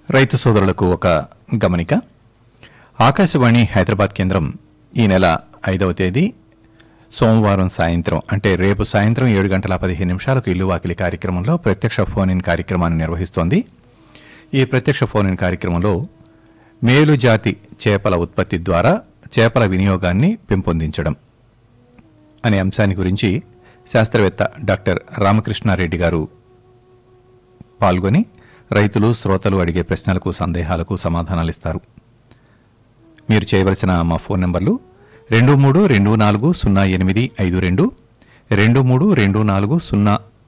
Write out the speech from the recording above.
రైతు సోదరులకు ఒక గమనిక ఆకాశవాణి హైదరాబాద్ కేంద్రం ఈ నెల ఐదవ తేదీ సోమవారం సాయంత్రం అంటే రేపు సాయంత్రం ఏడు గంటల పదిహేను నిమిషాలకు ఇల్లు వాకిలి కార్యక్రమంలో ప్రత్యక్ష ఫోన్ ఇన్ కార్యక్రమాన్ని నిర్వహిస్తోంది ఈ ప్రత్యక్ష ఫోన్ ఇన్ కార్యక్రమంలో మేలు జాతి చేపల ఉత్పత్తి ద్వారా చేపల వినియోగాన్ని పెంపొందించడం అనే అంశాన్ని గురించి శాస్త్రవేత్త డాక్టర్ రామకృష్ణారెడ్డి గారు పాల్గొని రైతులు శ్రోతలు అడిగే ప్రశ్నలకు సందేహాలకు సమాధానాలిస్తారు మీరు చేయవలసిన మా ఫోన్ నంబర్లు రెండు మూడు రెండు నాలుగు సున్నా ఎనిమిది ఐదు రెండు రెండు మూడు రెండు నాలుగు సున్నా